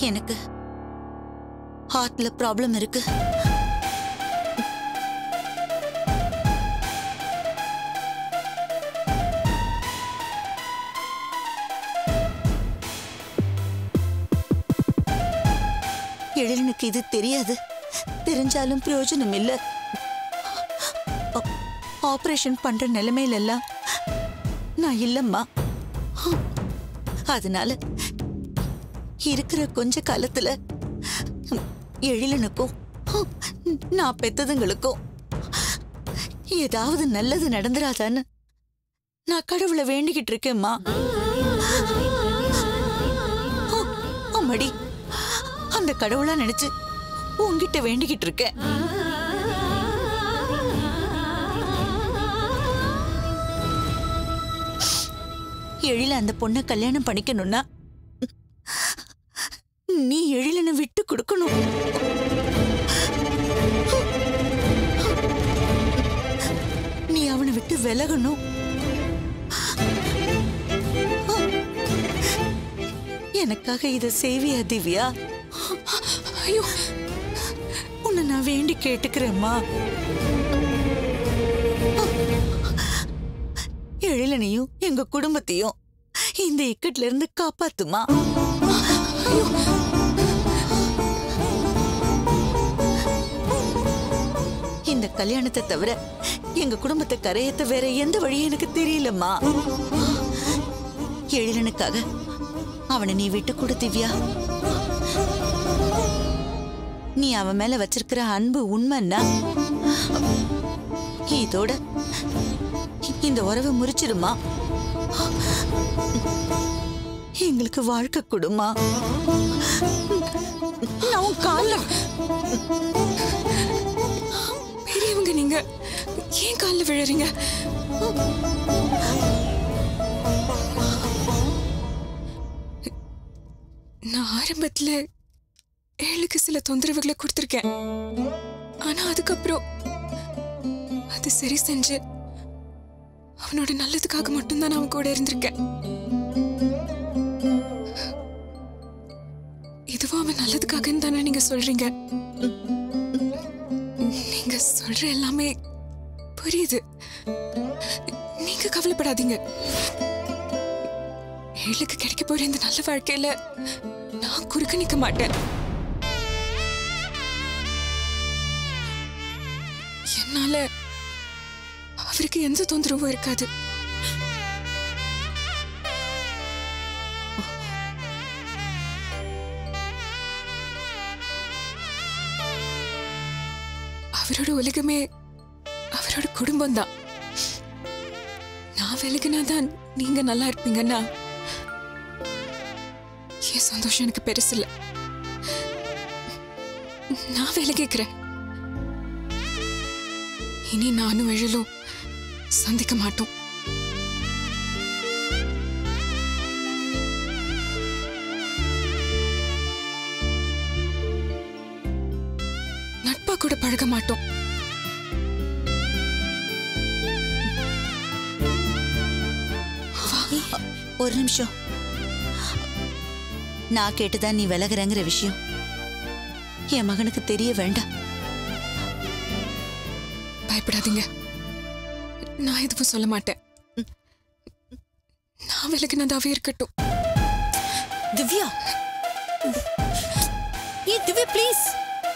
எனக்கு ஹார்ட்ல ப்ராப்ளம் இருக்கு எழிலனுக்கு இது தெரியாது தெரிஞ்சாலும் பிரயோஜனம் இல்ல ஆ- ஆபரேஷன் பண்ற நிலைமையில எல்லாம் நான் இல்லம்மா அதனால இருக்கிற கொஞ்ச காலத்துல எழிலனுக்கும் நான் பெத்ததுங்களுக்கும் ஏதாவது நல்லது நடந்துராதான்னு நான் கடவுளை வேண்டிக்கிட்டு இருக்கேம்மா அம்மாடி அந்த கடவுளா நினைச்சு உன்கிட்ட வேண்டிக்கிட்டு இருக்கேன் எழில அந்த பொண்ணை கல்யாணம் பண்ணிக்கணும்னா நீ எழிலனை விட்டு கொடுக்கணும் நீ அவனை விட்டு விலகணும் எனக்காக இத செய்வியா திவ்யா ஐயோ உன்னை நான் வேண்டி கேட்டுக்கிறேம்மா எழிலனையும் எங்க குடும்பத்தையும் இந்த இக்கட்ல இருந்து காப்பாத்துமா ஐயோ. இந்த கல்யாணத்தை தவிர எங்க குடும்பத்தை கரையத்த வேற எந்த வழியும் எனக்கு தெரியலம்மா எழிலனுக்காக அவனை நீ விட்டு கொடு திவ்யா நீ அவன் மேல வச்சிருக்கிற அன்பு உண்மைன்னா இதோட இந்த உறவை முறிச்சிடுமா எங்களுக்கு வாழ்க்கை கொடுமா நான் உன் கால்ல பெரியவங்க நீங்க ஏன் காலில் விழறீங்க நான் ஆரம்பத்துல ஏழுக்கு சில தொந்தரவுகளை கொடுத்துருக்கேன் ஆனா அதுக்கப்புறம் அது சரி செஞ்சு அவனோட நல்லதுக்காக மட்டும்தான் நான் அவன் கூட இருந்திருக்கேன் இதுவும் அவன் நல்லதுக்காகன்னு தானே நீங்க சொல்றீங்க நீங்க சொல்ற எல்லாமே புரியுது நீங்க கவலைப்படாதீங்க ஏழுக்கு கிடைக்க போற இந்த நல்ல வாழ்க்கையில நான் குறுக்க நிக்க மாட்டேன் என்னால அவருக்கு எந்த தொந்தரவும் இருக்காது அவரோட உலகமே அவரோட குடும்பம் தான் நான் விலகினாதான் நீங்க நல்லா இருப்பீங்கன்னா என் சந்தோஷம் எனக்கு பெருசு இல்ல நான் விலகிக்கிறேன் இனி நானும் எழிலும் சந்திக்க மாட்டோம் நட்பா கூட பழக மாட்டோம் ஒரு நிமிஷம் நான் கேட்டுதான் நீ விலகுறங்கிற விஷயம் என் மகனுக்கு தெரிய வேண்டாம் பயப்படாதீங்க நான் எதுவும் சொல்ல மாட்டேன் நான் விலகினதாவே இருக்கட்டும் திவ்யா ஏ திவ்யா ப்ளீஸ்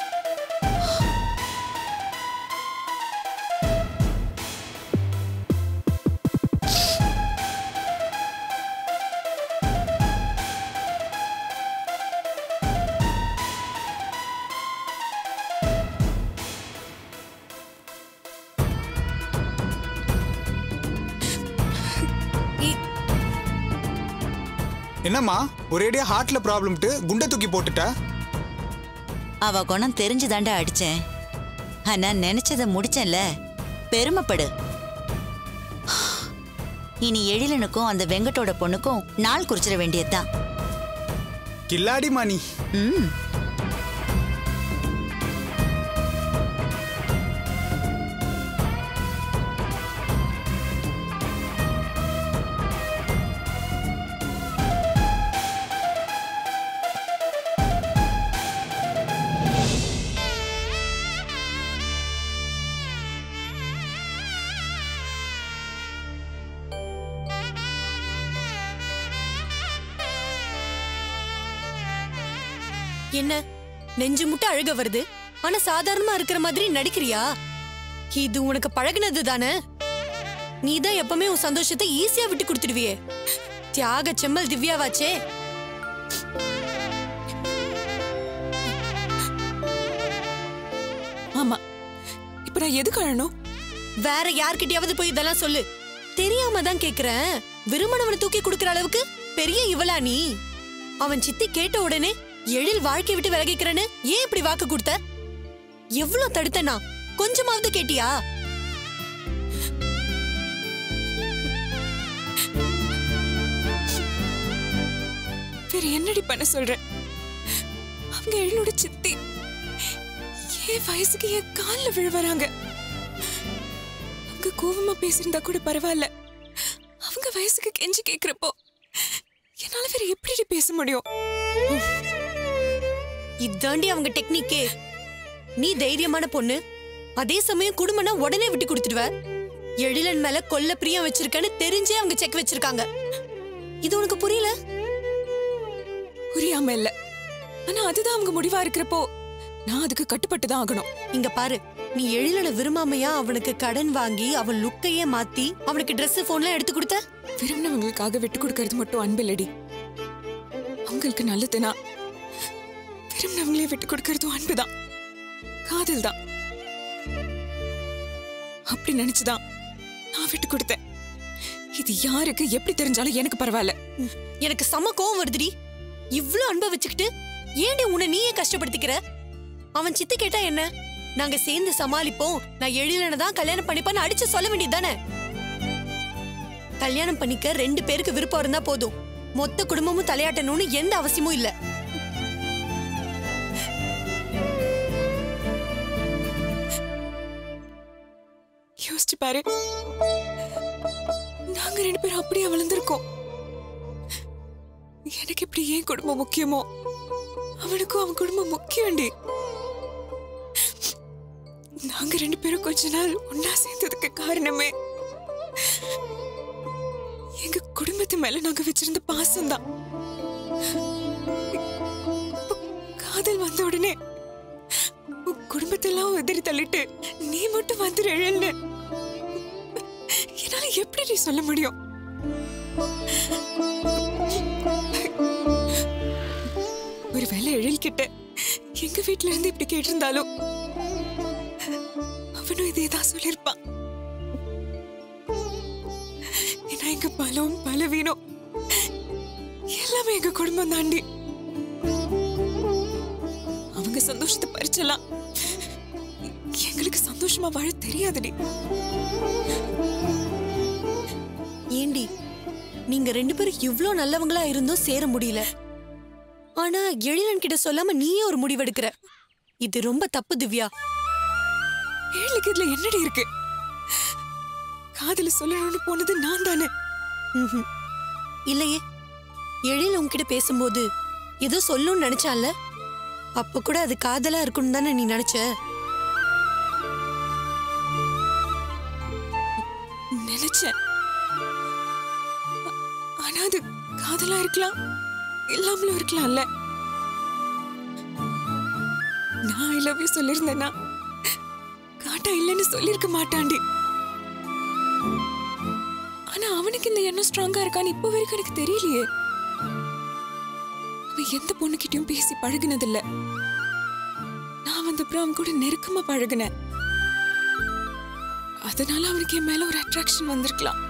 என்னம்மா ஒரேடியா ஹார்ட்ல ப்ராப்ளம்ட்டு குண்டை தூக்கி போட்டுட்ட அவ குணம் தெரிஞ்சுதாண்டா அடிச்சேன் ஆனா நினைச்சத முடிச்சேன்ல பெருமைப்படு இனி எழிலனுக்கும் அந்த வெங்கட்டோட பொண்ணுக்கும் நாள் குறிச்சிட வேண்டியதுதான் கில்லாடி மாணி ம் என்ன நெஞ்சு முட்டை அழுக வருது ஆனா சாதாரணமா இருக்கிற மாதிரி நடிக்கிறியா இது உனக்கு பழகுனது தானே நீ தான் எப்பவுமே உன் சந்தோஷத்தை ஈஸியா விட்டு கொடுத்துடுவியே தியாக செம்மல் திவ்யாவாச்சே ஆமா இப்ப நான் எதுக்கு அழணும் வேற யார்கிட்டயாவது போய் இதெல்லாம் சொல்லு தெரியாம தான் கேக்குறேன் விருமணவனை தூக்கி கொடுக்கற அளவுக்கு பெரிய இவளா நீ அவன் சித்தி கேட்ட உடனே எழில் வாழ்க்கை விட்டு விலகிக்கிறேன்னு ஏன் இப்படி வாக்கு கொடுத்த எவ்வளவு தடுத்தனா கொஞ்சமாவது கேட்டியா வேற என்னடி பண்ண சொல்ற அவங்க எழிலோட சித்தி என் வயசுக்கு என் கால்ல விழுவறாங்க அவங்க கோவமா பேசியிருந்தா கூட பரவாயில்ல அவங்க வயசுக்கு கெஞ்சி கேக்குறப்போ என்னால வேற எப்படி பேச முடியும் இதாண்டி அவங்க டெக்னிக்கே நீ தைரியமான பொண்ணு அதே சமயம் குடும்பம்னா உடனே விட்டு கொடுத்துடுவ எழிலன் மேல கொல்ல பிரியம் வச்சிருக்கன்னு தெரிஞ்சே அவங்க செக் வச்சிருக்காங்க இது உனக்கு புரியல புரியாம இல்ல ஆனா அதுதான் அவங்க முடிவா இருக்கிறப்போ நான் அதுக்கு கட்டுப்பட்டு தான் ஆகணும் இங்க பாரு நீ எழிலனை விரும்பாமையா அவனுக்கு கடன் வாங்கி அவன் லுக்கையே மாத்தி அவனுக்கு Dress போன்லாம் எடுத்து கொடுத்த விரும்பினவங்களுக்காக விட்டு கொடுக்கறது மட்டும் அன்பில்லடி அவங்களுக்கு நல்லதுனா விரும்பினவங்களே விட்டு கொடுக்கறதும் அன்புதான் காதல் தான் அப்படி நினைச்சுதான் நான் விட்டு கொடுத்தேன் இது யாருக்கு எப்படி தெரிஞ்சாலும் எனக்கு பரவாயில்ல எனக்கு செம கோவம் வருதுடி இவ்ளோ அன்பை வச்சுக்கிட்டு ஏன்டி உன்னை நீயே கஷ்டப்படுத்திக்கிற அவன் சித்து கேட்டா என்ன நாங்க சேர்ந்து சமாளிப்போம் நான் எழிலனை தான் கல்யாணம் பண்ணிப்பேன்னு அடிச்சு சொல்ல வேண்டியதுதானே கல்யாணம் பண்ணிக்க ரெண்டு பேருக்கு விருப்பம் இருந்தா போதும் மொத்த குடும்பமும் தலையாட்டணும்னு எந்த அவசியமும் இல்ல யோசிச்சு பாரு நாங்க ரெண்டு பேரும் அப்படியே வளர்ந்துருக்கோம் எனக்கு இப்படி ஏன் குடும்பம் முக்கியமோ அவனுக்கும் அவன் குடும்பம் முக்கியம்டி நாங்க ரெண்டு பேரும் கொஞ்ச நாள் ஒன்னா சேர்ந்ததுக்கு காரணமே எங்க குடும்பத்து மேல நாங்க வச்சிருந்த பாசம்தான் இப்ப காதல் வந்த உடனே உன் குடும்பத்தெல்லாம் உதறி தள்ளிட்டு நீ மட்டும் வந்துரு எழல்னு என்னால எப்படி நீ சொல்ல முடியும் ஒருவேளை எழில் கிட்ட எங்க வீட்ல இருந்து இப்படி கேட்டிருந்தாலும் அவனும் இதே தான் சொல்லியிருப்பான் ஏன்னா எங்க பலம் பலவீனம் எல்லாமே எங்க குடும்பம் தாண்டி அவங்க சந்தோஷத்தை பறிச்சலாம் எங்களுக்கு சந்தோஷமா வாழ தெரியாதுடி ஏண்டி நீங்க ரெண்டு பேரும் இவ்ளோ நல்லவங்களா இருந்தும் சேர முடியல ஆனா எழிலன் கிட்ட சொல்லாம நீயே ஒரு முடிவெடுக்கிற இது ரொம்ப தப்பு திவ்யா ஏழுக்கு இதுல என்னடி இருக்கு காதல சொல்லணும்னு போனது நான் தானே ம்ஹும். இல்லையே எழில் உன்கிட்ட பேசும்போது ஏதோ சொல்லணும்னு நினைச்சான்ல அப்ப கூட அது காதலா இருக்கும்னு தானே நீ நினைச்ச நினைச்சேன் ஆ- ஆனா அது காதலா இருக்கலாம் இல்லாமலும் இருக்கலாம்ல நான் ஐ லவ் யூ சொல்லியிருந்தேன்னா காட்டா இல்லைன்னு சொல்லியிருக்க மாட்டாண்டி ஆனா அவனுக்கு இந்த எண்ணம் ஸ்ட்ராங்கா இருக்கான்னு இப்போ வரைக்கும் எனக்கு தெரியலையே அவன் எந்த பொண்ணுகிட்டயும் பேசி பழகுனதில்ல நான் வந்து அப்புறம் அவன் கூட நெருக்கமா பழகுனேன் அதனால அவனுக்கு என் மேல ஒரு அட்ராக்ஷன் வந்திருக்கலாம்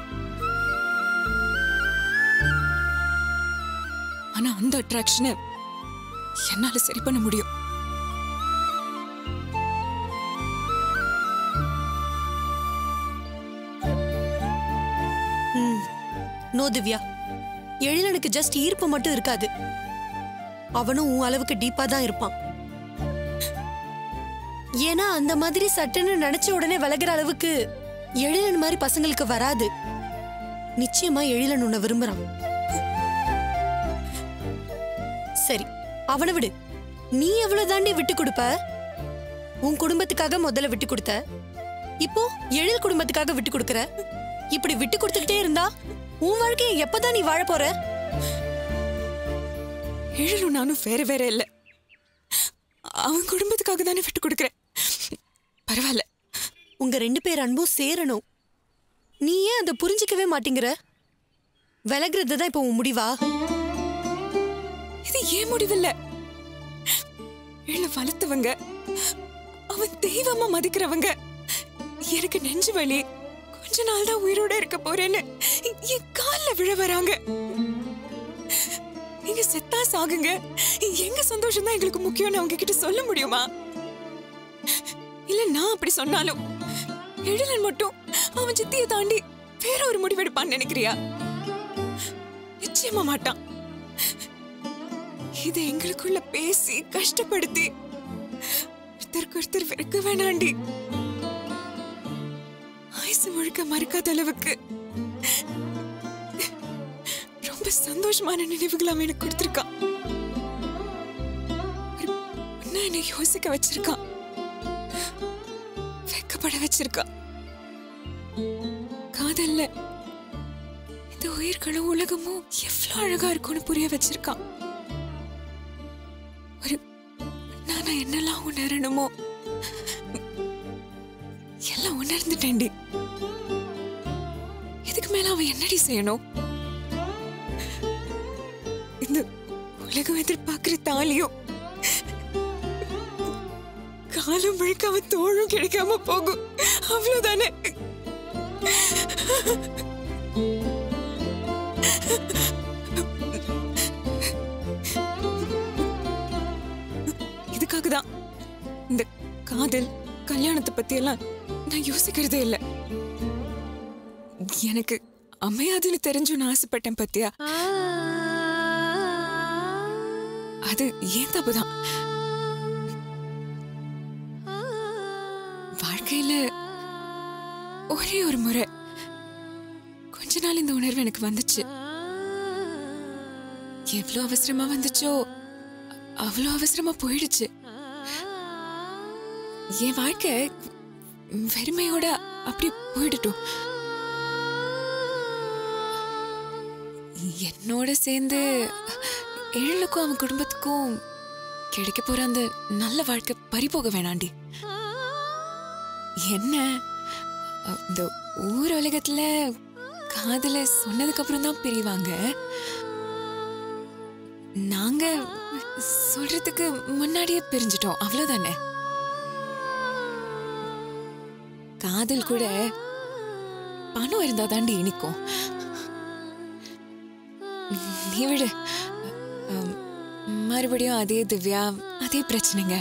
ஆனா அந்த அட்ராக்ஷனை என்னால சரி பண்ண முடியும் ம். நோ திவ்யா எழிலனுக்கு ஜஸ்ட் ஈர்ப்பு மட்டும் இருக்காது அவனும் உன் அளவுக்கு டீப்பா தான் இருப்பான் ஏன்னா அந்த மாதிரி சட்டுன்னு நினைச்ச உடனே விலகுற அளவுக்கு எழிலன் மாதிரி பசங்களுக்கு வராது நிச்சயமா எழிலன் உன்னை விரும்புறான் சரி அவனை விடு நீ எவ்வளவு தாண்டி விட்டு கொடுப்ப உன் குடும்பத்துக்காக முதல்ல விட்டு கொடுத்த இப்போ எழில் குடும்பத்துக்காக விட்டு கொடுக்கற இப்படி விட்டு கொடுத்துக்கிட்டே இருந்தா உன் வாழ்க்கையை எப்பதான் நீ வாழ போற எழிலும் நானும் வேற வேற இல்ல அவன் குடும்பத்துக்காக தானே விட்டு கொடுக்குறேன் பரவாயில்ல உங்க ரெண்டு பேர் அன்பும் சேரணும் நீ ஏன் அதை புரிஞ்சிக்கவே மாட்டேங்கிற விலகுறது தான் இப்போ உன் முடிவா இது ஏன் முடிவில்ல இழ வளர்த்தவங்க அவன் தெய்வமா மதிக்கிறவங்க எனக்கு நெஞ்சு வலி கொஞ்ச நாள் தான் உயிரோட இருக்க போறேன்னு என் கால்ல விழ வராங்க நீங்க செத்தா சாகுங்க எங்க சந்தோஷம் தான் எங்களுக்கு முக்கியம்னு அவங்க கிட்ட சொல்ல முடியுமா இல்ல நான் அப்படி சொன்னாலும் எழிலன் மட்டும் அவன் சித்தியை தாண்டி வேற ஒரு முடிவெடுப்பான்னு நினைக்கிறியா நிச்சயமா மாட்டான் இது எங்களுக்குள்ள பேசி கஷ்டப்படுத்தி ஒருத்தருக்கு ஒருத்தர் வெறுக்க வேணாண்டி ஆயுசு முழுக்க மறுக்காத அளவுக்கு ரொம்ப சந்தோஷமான நினைவுகள் அவன் எனக்கு கொடுத்திருக்கான் ஒரு பொண்ணா என்னை யோசிக்க வச்சிருக்கான் வெக்கப்பட வச்சிருக்கான் காதல்ல இந்த உயிர்களும் உலகமும் எவ்வளவு அழகா இருக்கும்னு புரிய வச்சிருக்கான் ஒரு நானா என்னெல்லாம் உணரணுமோ எல்லாம் உணர்ந்துட்டேன்டி இதுக்கு மேல அவன் என்னடி செய்யணும் இந்த உலகம் எதிர்பார்க்கிற தாலியும் காலம் முழுக்க அவன் தோழும் கிடைக்காம போகும் அவ்வளவுதானே இதுக்காக தான் இந்த காதல் கல்யாணத்தை பத்தி எல்லாம் நான் யோசிக்கிறதே இல்ல எனக்கு அமையாதுன்னு தெரிஞ்சு நான் ஆசைப்பட்டேன் பத்தியா அது ஏன் தப்புதான் வாழ்க்கையில ஒரே ஒரு முறை கொஞ்ச நாள் இந்த உணர்வு எனக்கு வந்துச்சு எவ்வளவு அவசரமா வந்துச்சோ அவ்வளோ அவசரமா போயிடுச்சு என் வாழ்க்கை வெறுமையோட அப்படி போயிடட்டும் என்னோட சேர்ந்து எழிலுக்கும் அவன் குடும்பத்துக்கும் கிடைக்க போற அந்த நல்ல வாழ்க்கை பறிபோக வேணாண்டி என்ன அஹ், இந்த ஊர் உலகத்துல காதல சொன்னதுக்கு அப்புறம் தான் பிரிவாங்க நாங்க சொல்றதுக்கு முன்னாடியே பிரிஞ்சிட்டோம் அவ்வளவுதானே காதல் கூட பணம் இருந்தா தாண்டி இனிக்கும் நீ விடு அம், மறுபடியும் அதே திவ்யா அதே பிரச்சனைங்க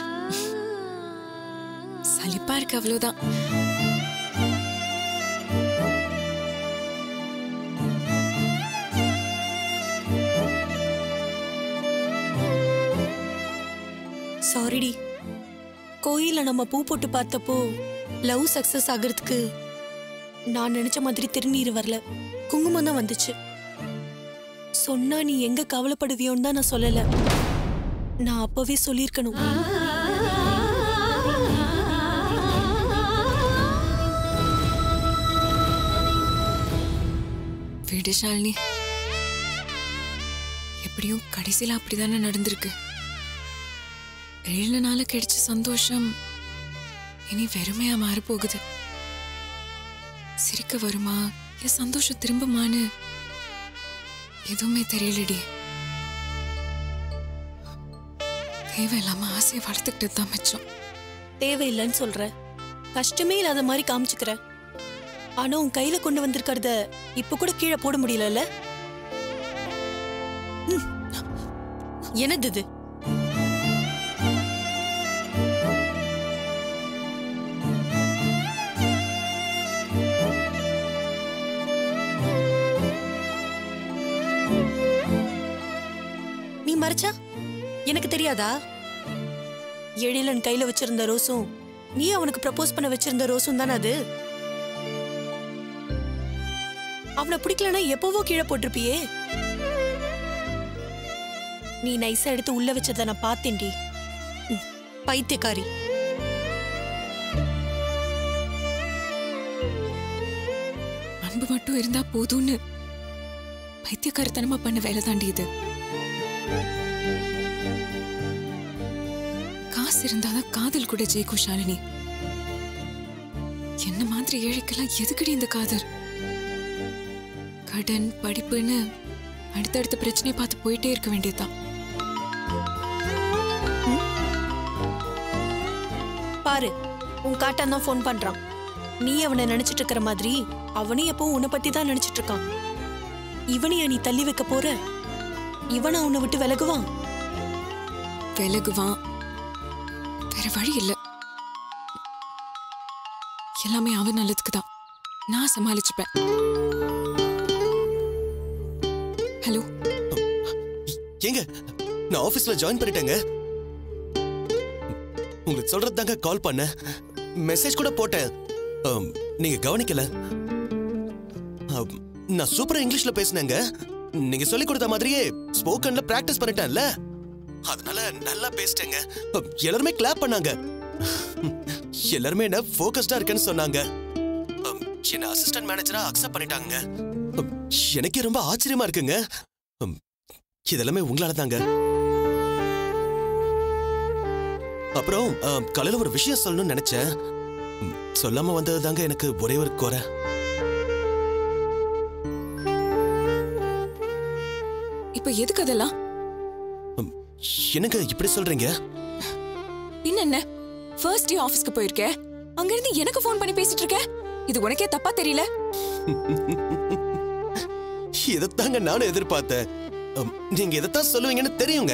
சலிப்பா இருக்கு அவ்வளவுதான் சாரிடி கோயில்ல நம்ம பூ போட்டு பார்த்தப்போ லவ் சக்சஸ் ஆகிறதுக்கு நான் நினைச்ச மாதிரி திருநீர் வரல குங்குமம் தான் வந்துச்சு சொன்னா நீ எங்க கவலைப்படுவியோன்னு தான் நான் சொல்லல நான் அப்பவே சொல்லியிருக்கணும் விடு ஷாலினி எப்படியும் கடைசியில அப்படிதானே நடந்திருக்கு ஏழு நாள் கிடைச்ச சந்தோஷம் இனி வெறுமையா மாற போகுது சிரிக்க வருமா என் சந்தோஷம் திரும்புமான்னு எதுவுமே தெரியலடி தேவையில்லாம ஆசையை வளர்த்துக்கிட்டு தான் மிச்சம் தேவையில்லைன்னு சொல்ற கஷ்டமே இல்லாத மாதிரி காமிச்சுக்கிற ஆனா உன் கையில கொண்டு வந்திருக்கிறத இப்ப கூட கீழே போட முடியலல்ல ம். என்னது இது நீ மறைச்சா எனக்கு தெரியாதா எழிலன் கையில வச்சிருந்த ரோஸும் நீ அவனுக்கு ப்ரப்போஸ் பண்ண வச்சிருந்த ரோஸும் தானே அது அவனை பிடிக்கலனா எப்பவோ கீழே போட்டிருப்பியே நீ நைஸா எடுத்து உள்ள வச்சத நான் பார்த்தேன்டி ம், பைத்தியக்காரி அன்பு மட்டும் இருந்தா போதும்னு பைத்தியக்காரத்தனமா பண்ண வேலை தாண்டி இது காசு இருந்தாதான் காதல் கூட ஜெயிக்கும் ஷாலினி என்ன மாதிரி ஏழைக்கெல்லாம் எதுக்கடி இந்த காதல் கடன் படிப்புன்னு அடுத்தடுத்த பிரச்சனையை பார்த்து போயிட்டே இருக்க வேண்டியதுதான் பாரு உன் காட்டான் தான் ஃபோன் பண்றான் நீ அவனை நினைச்சிட்டு இருக்கிற மாதிரி அவனும் எப்பவும் உன்னை பத்தி தான் நினைச்சிட்டு இருக்கான் இவனையா நீ தள்ளி வைக்க போற இவனா உன்னை விட்டு விலகுவான் விலகுவான் வேற வழி இல்ல எல்லாமே அவன் நல்லதுக்கு தான் நான் சமாளிச்சுப்பேன் ஹலோ ஏங்க நான் ஆபீஸ்ல ஜாயின் பண்ணிட்டேங்க உங்களுக்கு சொல்றது தாங்க கால் பண்ணேன் மெசேஜ் கூட போட்டேன் ஆம், நீங்க கவனிக்கல ஆம், நான் சூப்பரா இங்கிலீஷ்ல பேசினேங்க நீங்க சொல்லி கொடுத்த மாதிரியே ஸ்போக்கன்ல பிராக்டிஸ் பண்ணிட்டேன்ல அதனால நல்லா பேசிட்டேங்க ஆம், எல்லாருமே கிளாப் பண்ணாங்க எல்லாருமே என்ன ஃபோக்கஸ்டா இருக்கேன்னு சொன்னாங்க ஆம், என்ன அசிஸ்டன்ட் மேனேஜரா அக்செப்ட் பண்ணிட்டாங்க ஆம், எனக்கே ரொம்ப ஆச்சரியமா இருக்குங்க ஆம், இதெல்லாமே உங்களால தாங்க அப்புறம் ஆம், காலையில ஒரு விஷயம் சொல்லணும்னு நினைச்சேன் ம், சொல்லாம வந்தது தாங்க எனக்கு ஒரே ஒரு குறை இப்ப எதுக்கு அதெல்லாம் ம், என்னங்க இப்படி சொல்றீங்க பின்ன என்ன ஃபர்ஸ்ட் டே ஆபீஸ்க்கு போயிருக்க அங்க இருந்து எனக்கு ஃபோன் பண்ணி பேசிட்டு இருக்க இது உனக்கே தப்பா தெரியல இதைத்தாங்க நானும் எதிர்பார்த்தேன் ம், நீங்க இதைத்தான் சொல்லுவீங்கன்னு தெரியுங்க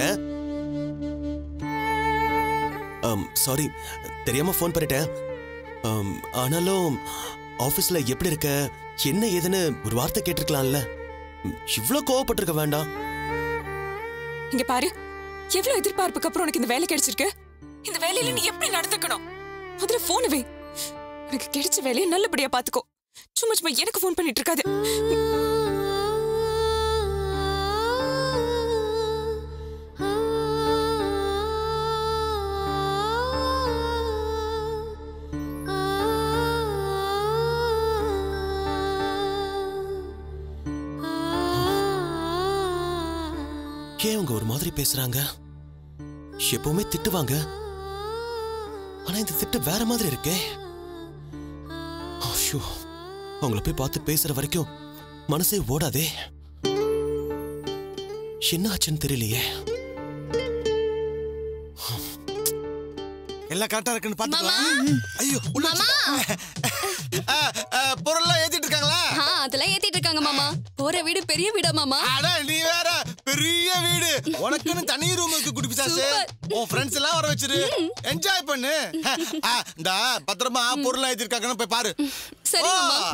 சாரி தெரியாம ஃபோன் பண்ணிட்டேன் ஆம், ஆனாலும் ஆபீஸ்ல எப்படி இருக்க என்ன ஏதுன்னு ஒரு வார்த்தை கேட்டிருக்கலாம்ல ம், இவ்ளோ கோவப்பட்டிருக்க வேண்டாம் இங்க பாரு எவ்வளவு எதிர்பார்ப்புக்கு அப்புறம் உனக்கு இந்த வேலை கிடைச்சிருக்கு இந்த வேலையில நீ எப்படி நடந்துக்கணும் முதல்ல போன் வை உனக்கு கிடைச்ச வேலையை நல்லபடியா பாத்துக்கோ சும்மா சும்மா எனக்கு ஃபோன் பண்ணிட்டு இருக்காது ஏன் அவங்க ஒரு மாதிரி பேசுறாங்க எப்பவுமே திட்டுவாங்க ஆனா இந்த திட்டு வேற மாதிரி இருக்கே ஐயோ அவங்கள போய் பார்த்து பேசுற வரைக்கும் மனசே ஓடாதே என்ன ஆச்சுன்னு தெரியலையே எல்லாம் கரெக்டா இருக்குன்னு பாத்துக்கலாம் ஐயோ உள்ள ஆ, ஆ, பொருள்லாம் ஏத்திட்டு இருக்காங்களா ஆ அதெல்லாம் ஏத்திட்டு இருக்காங்க மாமா போற வீடு பெரிய வீடா மாமா அட நீ வேற பெரிய வீடு உனக்குன்னு தனி ரூம் இருக்கு குடி பிசாசு உன் ஃப்ரெண்ட்ஸ் எல்லாம் வர வச்சிரு என்ஜாய் பண்ணு ஆ, இந்த பத்திரமா பொருள்லாம் ஏத்திருக்காங்கன்னு போய் பாரு சரி ஓ. மாமா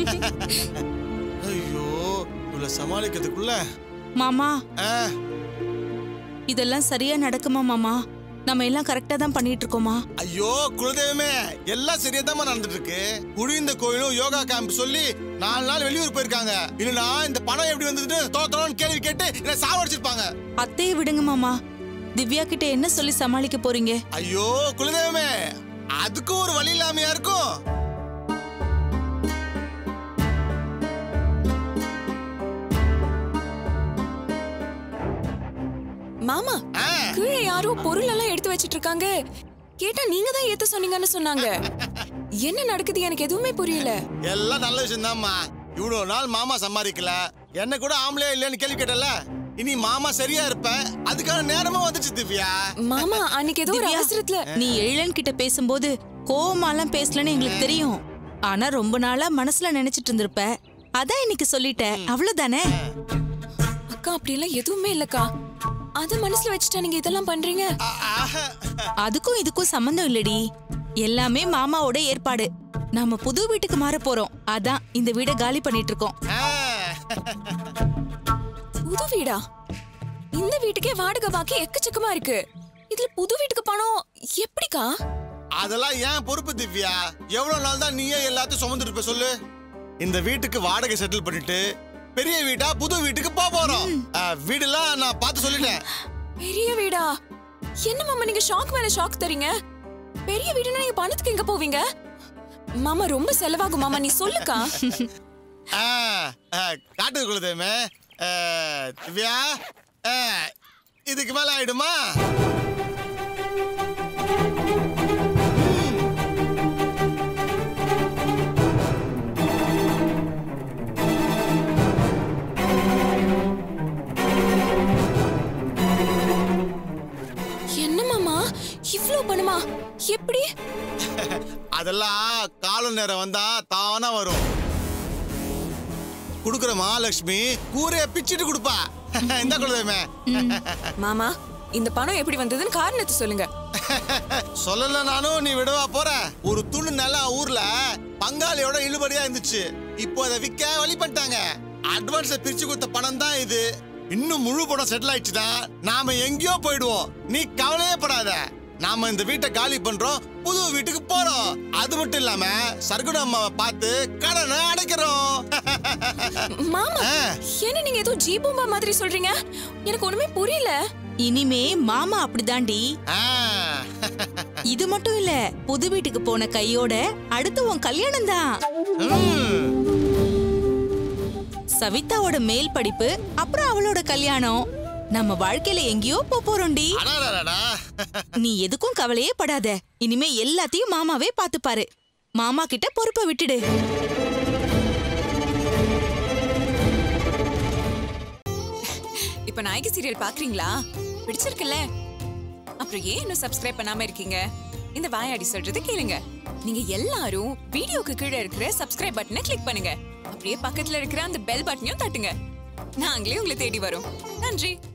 ஐயோ இவ்வளவு சமாளிக்கிறதுக்குள்ள மாமா ஆ, இதெல்லாம் சரியா நடக்குமா மாமா நம்ம எல்லாம் கரெக்டா தான் பண்ணிட்டு இருக்கோமா ஐயோ குலதெய்வமே எல்லாம் சரியா நடந்துட்டு இருக்கு குழிந்த கோயிலும் யோகா கேம்ப் சொல்லி நாலு நாள் வெளியூர் போயிருக்காங்க இல்லனா இந்த பணம் எப்படி வந்ததுன்னு தோத்தரோன்னு கேள்வி கேட்டு என்ன சாவடிச்சிருப்பாங்க அத்தையை விடுங்க மாமா திவ்யா கிட்ட என்ன சொல்லி சமாளிக்க போறீங்க ஐயோ குலதெய்வமே அதுக்கும் ஒரு வழி இல்லாமையா இருக்கும் மாமா ஆ, கீழே யாரோ பொருள் எல்லாம் எடுத்து வச்சிட்டு இருக்காங்க கேட்டா நீங்க தான் ஏத்த சொன்னீங்கன்னு சொன்னாங்க என்ன நடக்குது எனக்கு எதுவுமே புரியல எல்லாம் நல்ல விஷயம் இவ்வளவு நாள் மாமா சம்பாதிக்கல என்ன கூட ஆம்பளையா இல்லைன்னு கேள்வி கேட்டல இனி மாமா சரியா இருப்ப அதுக்கான நேரமும் வந்துச்சு திவ்யா மாமா அன்னைக்கு ஏதோ ஒரு திவ்யா, அவசரத்துல நீ எழிலன் கிட்ட பேசும்போது கோவமாலாம் பேசலன்னு எங்களுக்கு தெரியும் ஆனா ரொம்ப நாளா மனசுல நினைச்சிட்டு இருந்திருப்ப அதான் இன்னைக்கு சொல்லிட்டேன் அவ்வளவுதானே அக்கா அப்படியெல்லாம் எதுவுமே இல்லக்கா அத மனசுல வச்சுட்டா நீங்க இதெல்லாம் பண்றீங்க ஆ, ஆஹா. அதுக்கும் இதுக்கும் சம்பந்தம் இல்லடி எல்லாமே மாமாவோட ஏற்பாடு நாம புது வீட்டுக்கு மாற போறோம் அதான் இந்த வீடை காலி பண்ணிட்டு இருக்கோம் ஆ. புது வீடா இந்த வீட்டுக்கே வாடகை பாக்கி எக்கச்சக்கமா இருக்கு இதுல புது வீட்டுக்கு பணம் எப்படிக்கா அதெல்லாம் ஏன் பொறுப்பு திவ்யா எவ்வளவு நாள் தான் நீயே எல்லாத்தையும் சுமந்துட்டு இருப்ப சொல்லு இந்த வீட்டுக்கு வாடகை செட்டில் பண்ணிட்டு பெரிய வீட்டா புது வீட்டுக்கு போக போறோம் ஆ, வீடெல்லாம் நான் பார்த்து சொல்லிட்டேன் பெரிய வீடா என்ன மாமா நீங்க ஷாக் மேல ஷாக் தரீங்க பெரிய வீடுனா நீங்க பணத்துக்கு எங்க போவீங்க மாமா ரொம்ப செலவாகும் மாமா நீ சொல்லுக்கா ஆ, ஆ, காட்டுது குலதேவமே ஆ, திவ்யா ஆ, இதுக்கு மேல ஆயிடுமா என்ன மாமா இவ்ளோ பணமா எப்படி அதெல்லாம் காலம் நேரம் வந்தா தானா வரும் குடுக்குற மகாலட்சுமி கூரைய பிச்சிட்டு கொடுப்பா இந்த குலதேமே மாமா இந்த பணம் எப்படி வந்ததுன்னு காரணத்தை சொல்லுங்க சொல்லல நானும் நீ விடவா போற ஒரு துணு நிலம் ஊர்ல பங்காளியோட இழுபடியா இருந்துச்சு இப்போ அதை விற்க வழி பண்ணிட்டாங்க அட்வான்ஸ பிரிச்சு கொடுத்த பணம் தான் இது இன்னும் முழு பணம் செட்டில் ஆயிடுச்சுன்னா நாம எங்கேயோ போயிடுவோம் நீ கவலையே படாத நாம இந்த வீட்டை காலி பண்றோம் புது வீட்டுக்கு போறோம் அது மட்டும் இல்லாம சர்க்குண அம்மாவை பார்த்து கடனை அடைக்கிறோம் மாமா ஆ. என்ன நீங்க ஏதோ ஜீபூம்பா மாதிரி சொல்றீங்க எனக்கு ஒண்ணுமே புரியல இனிமே மாமா அப்படிதாண்டி ஆ. இது மட்டும் இல்ல புது வீட்டுக்கு போன கையோட அடுத்து உன் கல்யாணம் தான் ம். சவிதாவோட மேல் படிப்பு அப்புறம் அவளோட கல்யாணம் நம்ம வாழ்க்கையில எங்கேயோ போப் போறோம்டி அடாடாடாடா. நீ எதுக்கும் கவலையே படாத இனிமே எல்லாத்தையும் மாமாவே பாத்துப்பாரு மாமா கிட்ட பொறுப்பை விட்டுடு இப்ப நாயகி சீரியல் பாக்குறீங்களா பிடிச்சிருக்குல்ல அப்புறம் ஏன் இன்னும் சப்ஸ்கிரைப் பண்ணாம இருக்கீங்க இந்த வாயாடி சொல்றது கேளுங்க நீங்க எல்லாரும் வீடியோக்கு கீழே இருக்கிற சப்ஸ்கிரைப் பட்டனை கிளிக் பண்ணுங்க அப்படியே பக்கத்துல இருக்கிற அந்த பெல் பட்டனையும் தட்டுங்க நாங்களே உங்களை தேடி வரோம் நன்றி